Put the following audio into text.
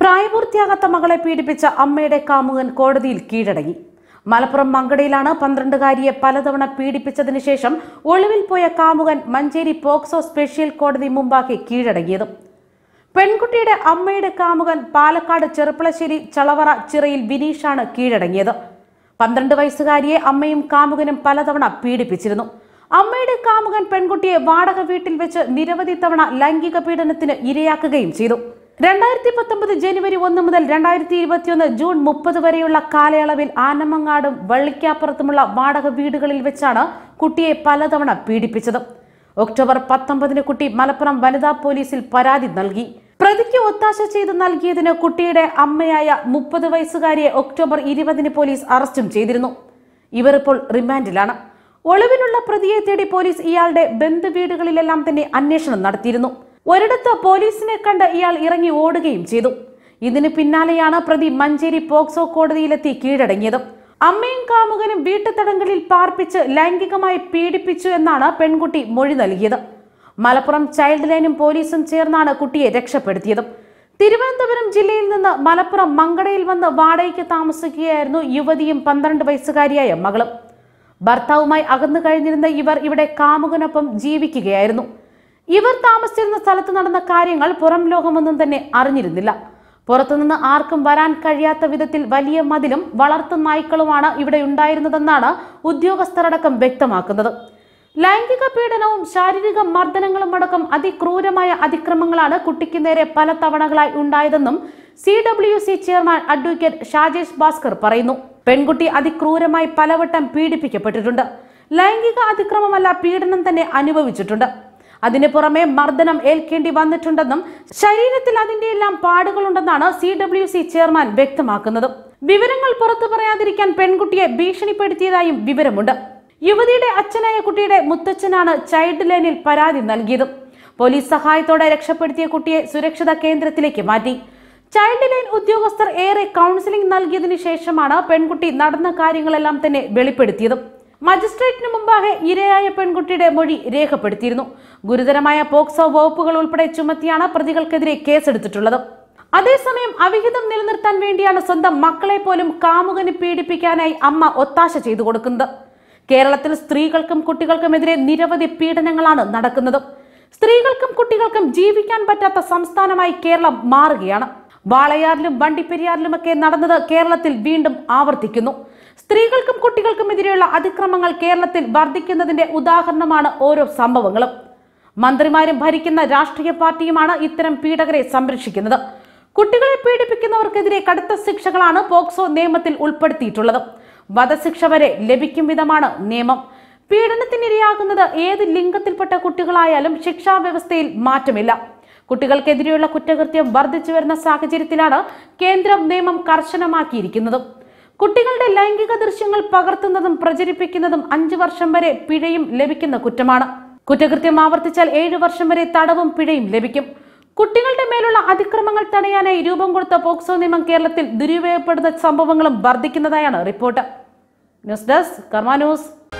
പ്രായപൂർത്തിയാകാത്ത മകളെ പീഡിപ്പിച്ച അമ്മയുടെ കാമുകൻ കോടതിയിൽ കീഴടങ്ങി മലപ്പുറം മങ്കടയിലാണ് പന്ത്രണ്ടുകാരിയെ പലതവണ പീഡിപ്പിച്ചതിനു ശേഷം ഒളിവിൽ പോയ കാമുകൻ മഞ്ചേരി പോക്സോ സ്പെഷ്യൽ കോടതി മുമ്പാകെ കീഴടങ്ങിയത് പെൺകുട്ടിയുടെ അമ്മയുടെ കാമുകൻ പാലക്കാട് ചെറുപ്പളശ്ശേരി ചളവറ ചിറയിൽ ബിനീഷാണ് കീഴടങ്ങിയത് പന്ത്രണ്ട് വയസ്സുകാരിയെ അമ്മയും കാമുകനും പലതവണ പീഡിപ്പിച്ചിരുന്നു അമ്മയുടെ കാമുകൻ പെൺകുട്ടിയെ വാടക വീട്ടിൽ വെച്ച് നിരവധി തവണ ലൈംഗിക പീഡനത്തിന് ഇരയാക്കുകയും ചെയ്തു രണ്ടായിരത്തി പത്തൊമ്പത് ജനുവരി ഒന്ന് മുതൽ രണ്ടായിരത്തി ഇരുപത്തിയൊന്ന് ജൂൺ മുപ്പത് വരെയുള്ള കാലയളവിൽ ആനമങ്ങാടും വള്ളിക്കാപ്പുറത്തുമുള്ള വാടക വീടുകളിൽ വെച്ചാണ് കുട്ടിയെ പലതവണ പീഡിപ്പിച്ചത് ഒക്ടോബർ പത്തൊമ്പതിന് കുട്ടി മലപ്പുറം വനിതാ പോലീസിൽ പരാതി നൽകി പ്രതിക്ക് ഒത്താശ ചെയ്ത് നൽകിയതിന് കുട്ടിയുടെ അമ്മയായ മുപ്പത് വയസ്സുകാരിയെ ഒക്ടോബർ ഇരുപതിന് പോലീസ് അറസ്റ്റും ചെയ്തിരുന്നു ഇവർ ഇപ്പോൾ റിമാൻഡിലാണ് ഒളിവിലുള്ള പ്രതിയെ തേടി പോലീസ് ഇയാളുടെ ബന്ധുവീടുകളിലെല്ലാം തന്നെ അന്വേഷണം നടത്തിയിരുന്നു ഒരിടത്ത് പോലീസിനെ കണ്ട് ഇയാൾ ഇറങ്ങി ഓടുകയും ചെയ്തു ഇതിന് പിന്നാലെയാണ് പ്രതി മഞ്ചേരി പോക്സോ കോടതിയിലെത്തി കീഴടങ്ങിയത് അമ്മയും കാമുകനും വീട്ടുതടങ്കലിൽ പാർപ്പിച്ച് ലൈംഗികമായി പീഡിപ്പിച്ചു എന്നാണ് പെൺകുട്ടി മൊഴി നൽകിയത് മലപ്പുറം ചൈൽഡ് ലൈനും പോലീസും ചേർന്നാണ് കുട്ടിയെ രക്ഷപ്പെടുത്തിയത് തിരുവനന്തപുരം ജില്ലയിൽ നിന്ന് മലപ്പുറം മങ്കടയിൽ വന്ന് വാടകയ്ക്ക് താമസിക്കുകയായിരുന്നു യുവതിയും പന്ത്രണ്ട് വയസ്സുകാരിയായ മകളും ഭർത്താവുമായി അകന്നു കഴിഞ്ഞിരുന്ന ഇവർ ഇവിടെ കാമുകനൊപ്പം ജീവിക്കുകയായിരുന്നു ഇവർ താമസിച്ചിരുന്ന സ്ഥലത്ത് നടന്ന കാര്യങ്ങൾ പുറം ലോകമൊന്നും തന്നെ അറിഞ്ഞിരുന്നില്ല പുറത്തുനിന്ന് ആർക്കും വരാൻ കഴിയാത്ത വിധത്തിൽ വലിയ മതിലും വളർത്തു നായ്ക്കളുമാണ് ഇവിടെ ഉണ്ടായിരുന്നതെന്നാണ് ഉദ്യോഗസ്ഥരടക്കം വ്യക്തമാക്കുന്നത് ലൈംഗിക പീഡനവും ശാരീരിക മർദ്ദനങ്ങളും അടക്കം അതിക്രൂരമായ അതിക്രമങ്ങളാണ് കുട്ടിക്ക് നേരെ പല തവണകളായി ഉണ്ടായതെന്നും C W C chairman advocate Shajesh Bhaskar പറയുന്നു പെൺകുട്ടി അതിക്രൂരമായി പലവട്ടം പീഡിപ്പിക്കപ്പെട്ടിട്ടുണ്ട് ലൈംഗിക അതിക്രമമല്ല പീഡനം തന്നെ അനുഭവിച്ചിട്ടുണ്ട് അതിനു പുറമെ മർദ്ദനം ഏൽക്കേണ്ടി വന്നിട്ടുണ്ടെന്നും ശരീരത്തിൽ അതിന്റെ എല്ലാം പാടുകളുണ്ടെന്നാണ് സി ഡബ്ല്യു സി ചെയർമാൻ വ്യക്തമാക്കുന്നത് വിവരങ്ങൾ പുറത്തു പറയാതിരിക്കാൻ പെൺകുട്ടിയെ ഭീഷണിപ്പെടുത്തിയതായും വിവരമുണ്ട് യുവതിയുടെ അച്ഛനായ കുട്ടിയുടെ മുത്തച്ഛനാണ് ചൈൽഡ് ലൈനിൽ പരാതി നൽകിയത് പോലീസ് സഹായത്തോടെ രക്ഷപ്പെടുത്തിയ കുട്ടിയെ സുരക്ഷിത കേന്ദ്രത്തിലേക്ക് മാറ്റി ചൈൽഡ് ലൈൻ ഉദ്യോഗസ്ഥർ ഏറെ കൗൺസിലിംഗ് നൽകിയതിനു ശേഷമാണ് പെൺകുട്ടി നടന്ന കാര്യങ്ങളെല്ലാം തന്നെ വെളിപ്പെടുത്തിയത് മജിസ്ട്രേറ്റിന് മുമ്പാകെ ഇരയായ പെൺകുട്ടിയുടെ മൊഴി രേഖപ്പെടുത്തിയിരുന്നു ഗുരുതരമായ പോക്സോ വകുപ്പുകൾ ഉൾപ്പെടെ ചുമത്തിയാണ് പ്രതികൾക്കെതിരെ കേസെടുത്തിട്ടുള്ളത് അതേസമയം അവിഹിതം നിലനിർത്താൻ വേണ്ടിയാണ് സ്വന്തം മക്കളെ പോലും കാമുകന് പീഡിപ്പിക്കാനായി അമ്മ ഒത്താശ ചെയ്തു കൊടുക്കുന്നത് കേരളത്തിൽ സ്ത്രീകൾക്കും കുട്ടികൾക്കുമെതിരെ നിരവധി പീഡനങ്ങളാണ് നടക്കുന്നത് സ്ത്രീകൾക്കും കുട്ടികൾക്കും ജീവിക്കാൻ പറ്റാത്ത സംസ്ഥാനമായി കേരളം മാറുകയാണ് വാളയാറിലും വണ്ടിപ്പെരിയാറിലുമൊക്കെ നടന്നത് കേരളത്തിൽ വീണ്ടും ആവർത്തിക്കുന്നു സ്ത്രീകൾക്കും കുട്ടികൾക്കും എതിരെയുള്ള അതിക്രമങ്ങൾ കേരളത്തിൽ വർദ്ധിക്കുന്നതിന്റെ ഉദാഹരണമാണ് ഓരോ സംഭവങ്ങളും മന്ത്രിമാരും ഭരിക്കുന്ന രാഷ്ട്രീയ പാർട്ടിയുമാണ് ഇത്തരം പീഡകരെ സംരക്ഷിക്കുന്നത് കുട്ടികളെ പീഡിപ്പിക്കുന്നവർക്കെതിരെ കടുത്ത ശിക്ഷകളാണ് പോക്സോ നിയമത്തിൽ ഉൾപ്പെടുത്തിയിട്ടുള്ളത് വധശിക്ഷ വരെ ലഭിക്കും വിധമാണ് നിയമം പീഡനത്തിനിരയാകുന്നത് ഏത് ലിംഗത്തിൽപ്പെട്ട കുട്ടികളായാലും ശിക്ഷാ വ്യവസ്ഥയിൽ മാറ്റമില്ല കുട്ടികൾക്കെതിരെയുള്ള കുറ്റകൃത്യം വർദ്ധിച്ചു വരുന്ന സാഹചര്യത്തിലാണ് കേന്ദ്രം നിയമം കർശനമാക്കിയിരിക്കുന്നത് കുട്ടികളുടെ ലൈംഗിക ദൃശ്യങ്ങൾ പകർത്തുന്നതും പ്രചരിപ്പിക്കുന്നതും അഞ്ചു വർഷം വരെ പിഴയും ലഭിക്കുന്ന കുറ്റമാണ് കുറ്റകൃത്യം ആവർത്തിച്ചാൽ ഏഴു വർഷം വരെ തടവും പിഴയും ലഭിക്കും കുട്ടികളുടെ മേലുള്ള അതിക്രമങ്ങൾ തടയാനായി രൂപം കൊടുത്ത പോക്സോ നിയമം കേരളത്തിൽ ദുരുപയോഗപ്പെടുന്ന സംഭവങ്ങളും വർദ്ധിക്കുന്നതായാണ് report news desk Karma news